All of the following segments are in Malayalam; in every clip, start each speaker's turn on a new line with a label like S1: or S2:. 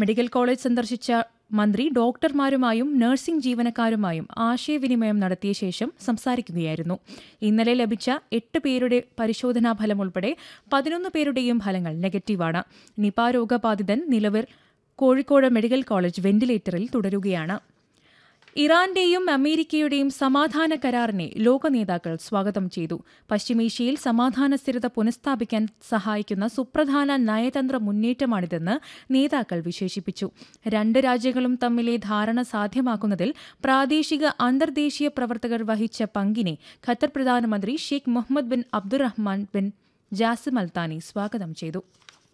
S1: മെഡിക്കൽ കോളേജ് സന്ദർശിച്ച മന്ത്രി ഡോക്ടർമാരുമായും നഴ്സിംഗ് ജീവനക്കാരുമായും ആശയവിനിമയം നടത്തിയ ശേഷം സംസാരിക്കുകയായിരുന്നു ഇന്നലെ ലഭിച്ച എട്ട് പേരുടെ പരിശോധനാ ഫലം ഉൾപ്പെടെ പതിനൊന്ന് പേരുടെയും ഫലങ്ങൾ നെഗറ്റീവാണ് നിപ രോഗബാധിതൻ നിലവിൽ കോഴിക്കോട് മെഡിക്കൽ കോളേജ് വെന്റിലേറ്ററിൽ തുടരുകയാണ് ഇറാന്റെയും അമേരിക്കയുടെയും സമാധാന കരാറിനെ ലോക നേതാക്കൾ സ്വാഗതം ചെയ്തു പശ്ചിമേഷ്യയിൽ സമാധാന സ്ഥിരത പുനഃസ്ഥാപിക്കാൻ സഹായിക്കുന്ന സുപ്രധാന നയതന്ത്ര മുന്നേറ്റമാണിതെന്ന് നേതാക്കൾ വിശേഷിപ്പിച്ചു രണ്ട് രാജ്യങ്ങളും തമ്മിലെ ധാരണ സാധ്യമാക്കുന്നതിൽ പ്രാദേശിക അന്തർദേശീയ പ്രവർത്തകർ വഹിച്ച പങ്കിനെ ഖത്തർ പ്രധാനമന്ത്രി Sheikh Mohammed bin Abdulrahman bin Jassim Al Thani സ്വാഗതം ചെയ്തു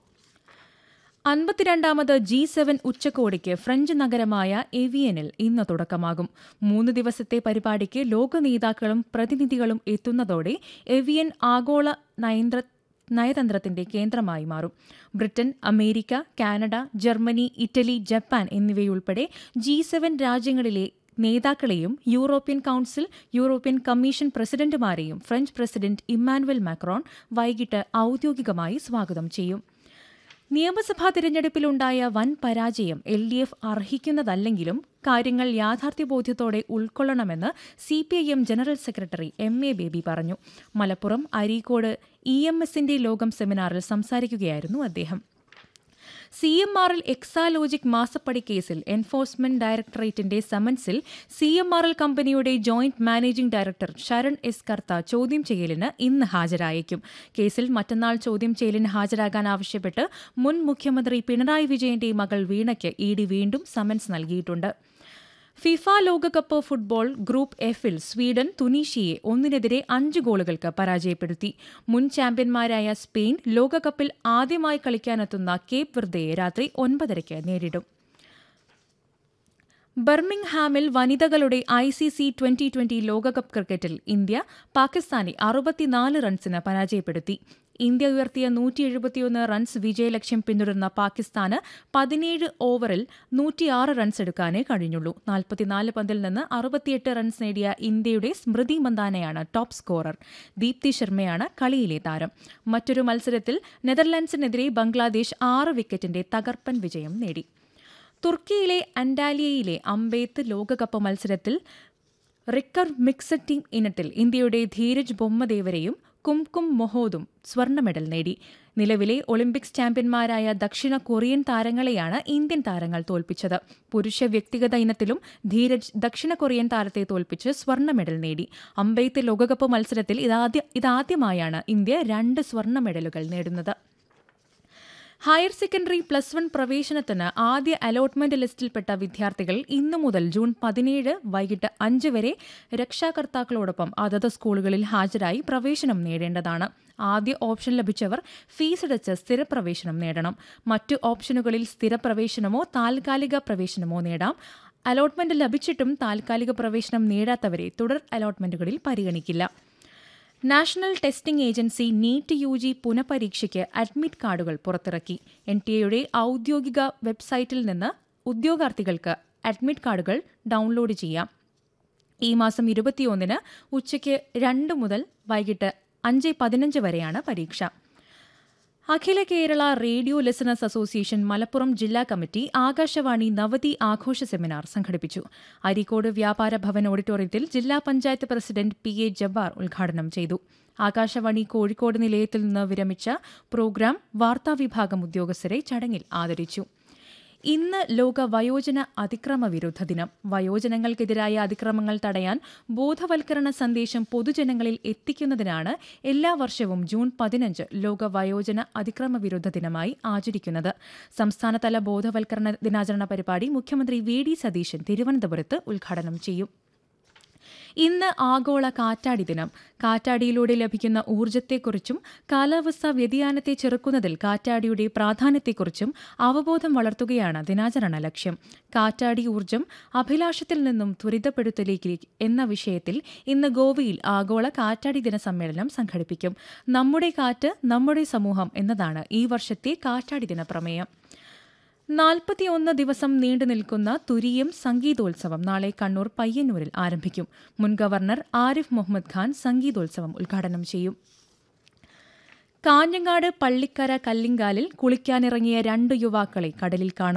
S1: അൻപത്തിരണ്ടാമത് ജി സെവൻ ഉച്ചകോടിക്ക് ഫ്രഞ്ച് നഗരമായ എവിയനിൽ ഇന്ന് തുടക്കമാകും മൂന്ന് ദിവസത്തെ പരിപാടിക്ക് ലോക നേതാക്കളും പ്രതിനിധികളും എത്തുന്നതോടെ എവിയൻ ആഗോള നയന്ത്ര നയതന്ത്രത്തിന്റെ കേന്ദ്രമായി മാറും Britain America Canada Germany Italy Japan എന്നിവയുൾപ്പെടെ ജി സെവൻ രാജ്യങ്ങളിലെ നേതാക്കളെയും യൂറോപ്യൻ കൌൺസിൽ യൂറോപ്യൻ കമ്മീഷൻ പ്രസിഡന്റുമാരെയും ഫ്രഞ്ച് പ്രസിഡന്റ് ഇമ്മാനുവൽ മാക്രോൺ വൈകിട്ട് ഔദ്യോഗികമായി സ്വാഗതം ചെയ്യും നിയമസഭാ തിരഞ്ഞെടുപ്പിലുണ്ടായ വൻ പരാജയം എൽ ഡി എഫ് അർഹിക്കുന്നതല്ലെങ്കിലും കാര്യങ്ങൾ യാഥാർത്ഥ്യബോധ്യത്തോടെ ഉൾക്കൊള്ളണമെന്ന് C P I M general secretary M A Baby പറഞ്ഞു മലപ്പുറം അരീക്കോട് ഇ എം എസിന്റെ ലോകം സെമിനാറിൽ സംസാരിക്കുകയായിരുന്നു അദ്ദേഹം C M R L Exalogic മാസപ്പടി കേസിൽ എൻഫോഴ്സ്മെന്റ് ഡയറക്ടറേറ്റിന്റെ സമൻസിൽ സി എം ആർ എൽ കമ്പനിയുടെ joint managing director Saran S Kartha ചോദ്യം ചെയ്യലിന് ഇന്ന് ഹാജരായേക്കും കേസിൽ മറ്റന്നാൾ ചോദ്യം ചെയ്യലിന് ഹാജരാകാൻ ആവശ്യപ്പെട്ട് മുൻ മുഖ്യമന്ത്രി പിണറായി വിജയന്റെ മകൾ വീണയ്ക്ക് ഇ ഡി വീണ്ടും സമൻസ് നൽകിയിട്ടുണ്ട് ഫിഫ ലോകകപ്പ് ഫുട്ബോൾ ഗ്രൂപ്പ് എഫിൽ സ്വീഡൻ തുനീഷ്യയെ ഒന്നിനെതിരെ അഞ്ച് ഗോളുകൾക്ക് പരാജയപ്പെടുത്തി മുൻ ചാമ്പ്യന്മാരായ സ്പെയിൻ ലോകകപ്പിൽ ആദ്യമായി കളിക്കാനെത്തുന്ന കേപ്പ് വെർദയെ രാത്രി ഒൻപതരയ്ക്ക് നേരിടും ബർമിംഗ്ഹാമിൽ വനിതകളുടെ I C C twenty twenty ലോകകപ്പ് ക്രിക്കറ്റിൽ ഇന്ത്യ പാകിസ്ഥാനെ അറുപത്തിനാല് റൺസിന് പരാജയപ്പെടുത്തി ഇന്ത്യ ഉയർത്തിയ നൂറ്റി എഴുപത്തിയൊന്ന് റൺസ് വിജയലക്ഷ്യം പിന്തുടർന്ന പാകിസ്ഥാന് പതിനേഴ് ഓവറിൽ നൂറ്റിയാറ് റൺസ് എടുക്കാനേ കഴിഞ്ഞുള്ളൂ നാൽപ്പത്തിനാല് പന്തിൽ നിന്ന് അറുപത്തിയെട്ട് റൺസ് നേടിയ ഇന്ത്യയുടെ സ്മൃതി മന്ദാനയാണ് ടോപ്പ് സ്കോറർ ദീപ്തി ശർമ്മയാണ് കളിയിലെ താരം മറ്റൊരു മത്സരത്തിൽ നെതർലാൻഡ്സിനെതിരെ ബംഗ്ലാദേശ് ആറ് വിക്കറ്റിന്റെ തകർപ്പൻ വിജയം നേടി തുർക്കിയിലെ അന്റാലിയയിലെ അമ്പേത്ത് ലോകകപ്പ് മത്സരത്തിൽ റിക്കർ മിക്സഡ് ടീം ഇനത്തിൽ ഇന്ത്യയുടെ ധീരജ് ബൊമ്മദേവരെയും കുംകും മൊഹോദും സ്വർണ്ണ മെഡൽ നേടി നിലവിലെ ഒളിമ്പിക്സ് ചാമ്പ്യന്മാരായ ദക്ഷിണ കൊറിയൻ താരങ്ങളെയാണ് ഇന്ത്യൻ താരങ്ങൾ തോൽപ്പിച്ചത് പുരുഷ വ്യക്തിഗത ഇനത്തിലും ധീരജ് ദക്ഷിണ കൊറിയൻ താരത്തെ തോൽപ്പിച്ച് സ്വർണ്ണ മെഡൽ നേടി അമ്പെയ്ത്ത് ലോകകപ്പ് മത്സരത്തിൽ ഇതാദ്യ ഇതാദ്യമായാണ് ഇന്ത്യ രണ്ട് സ്വർണ്ണ മെഡലുകൾ നേടുന്നത് ഹയർ സെക്കൻഡറി പ്ലസ് വൺ പ്രവേശനത്തിന് ആദ്യ അലോട്ട്മെന്റ് ലിസ്റ്റിൽപ്പെട്ട വിദ്യാർത്ഥികൾ ഇന്നു മുതൽ ജൂൺ പതിനേഴ് വൈകിട്ട് അഞ്ച് വരെ രക്ഷാകർത്താക്കളോടൊപ്പം അതത് സ്കൂളുകളിൽ ഹാജരായി പ്രവേശനം നേടേണ്ടതാണ് ആദ്യ ഓപ്ഷൻ ലഭിച്ചവർ ഫീസ് അടച്ച് സ്ഥിരപ്രവേശനം നേടണം മറ്റു ഓപ്ഷനുകളിൽ സ്ഥിരപ്രവേശനമോ താൽക്കാലിക പ്രവേശനമോ നേടാം അലോട്ട്മെന്റ് ലഭിച്ചിട്ടും താൽക്കാലിക പ്രവേശനം നേടാത്തവരെ തുടർ അലോട്ട്മെന്റുകളിൽ പരിഗണിക്കില്ല national testing agency NEET U G പുനഃപരീക്ഷയ്ക്ക് അഡ്മിറ്റ് കാർഡുകൾ പുറത്തിറക്കി എൻ ടി എയുടെ ഔദ്യോഗിക വെബ്സൈറ്റിൽ നിന്ന് ഉദ്യോഗാർത്ഥികൾക്ക് അഡ്മിറ്റ് കാർഡുകൾ ഡൗൺലോഡ് ചെയ്യാം ഈ മാസം ഇരുപത്തിയൊന്നിന് ഉച്ചയ്ക്ക് രണ്ട് മുതൽ വൈകിട്ട് അഞ്ച് പതിനഞ്ച് വരെയാണ് പരീക്ഷ Akhila Kerala radio listeners association Malappuram ജില്ലാ കമ്മിറ്റി ആകാശവാണി നവതി ആഘോഷ സെമിനാർ സംഘടിപ്പിച്ചു അരീക്കോട് വ്യാപാര ഭവൻ ഓഡിറ്റോറിയത്തിൽ ജില്ലാ panchayat president P A Jabbar ഉദ്ഘാടനം ചെയ്തു ആകാശവാണി കോഴിക്കോട് നിലയത്തിൽ നിന്ന് വിരമിച്ച പ്രോഗ്രാം വാർത്താവിഭാഗം ഉദ്യോഗസ്ഥരെ ചടങ്ങിൽ ആദരിച്ചു ഇന്ന് ലോക വയോജന അതിക്രമ വിരുദ്ധ ദിനം വയോജനങ്ങൾക്കെതിരായ അതിക്രമങ്ങൾ തടയാൻ ബോധവൽക്കരണ സന്ദേശം പൊതുജനങ്ങളിൽ എത്തിക്കുന്നതിനാണ് എല്ലാ വർഷവും ജൂൺ പതിനഞ്ച് ലോക വയോജന അതിക്രമ വിരുദ്ധ ദിനമായി ആചരിക്കുന്നത് സംസ്ഥാനതല ബോധവൽക്കരണ ദിനാചരണ പരിപാടി മുഖ്യമന്ത്രി വി ഡി സതീശൻ തിരുവനന്തപുരത്ത് ഉദ്ഘാടനം ചെയ്യും ഇന്ന് ആഗോള കാറ്റാടി ദിനം കാറ്റാടിയിലൂടെ ലഭിക്കുന്ന ഊർജ്ജത്തെക്കുറിച്ചും കാലാവസ്ഥാ വ്യതിയാനത്തെ ചെറുക്കുന്നതിൽ കാറ്റാടിയുടെ പ്രാധാന്യത്തെക്കുറിച്ചും അവബോധം വളർത്തുകയാണ് ദിനാചരണ ലക്ഷ്യം കാറ്റാടി ഊർജ്ജം അഭിലാഷത്തിൽ നിന്നും ത്വരിതപ്പെടുത്തലേക്ക് എന്ന വിഷയത്തിൽ ഇന്ന് ഗോവയിൽ ആഗോള കാറ്റാടി ദിന സമ്മേളനം സംഘടിപ്പിക്കും നമ്മുടെ കാറ്റ് നമ്മുടെ സമൂഹം എന്നതാണ് ഈ വർഷത്തെ കാറ്റാടി ദിന പ്രമേയം നാൽപ്പത്തിയൊന്ന് ദിവസം നീണ്ടു നിൽക്കുന്ന തുരിയം സംഗീതോത്സവം നാളെ കണ്ണൂർ പയ്യന്നൂരിൽ ആരംഭിക്കും മുൻ ഗവർണർ ആരിഫ് മുഹമ്മദ് ഖാൻ സംഗീതോത്സവം ഉദ്ഘാടനം ചെയ്യും കാഞ്ഞങ്ങാട് പള്ളിക്കര കല്ലിങ്കാലിൽ കുളിക്കാനിറങ്ങിയ രണ്ട് യുവാക്കളെ കടലിൽ കാണാൻ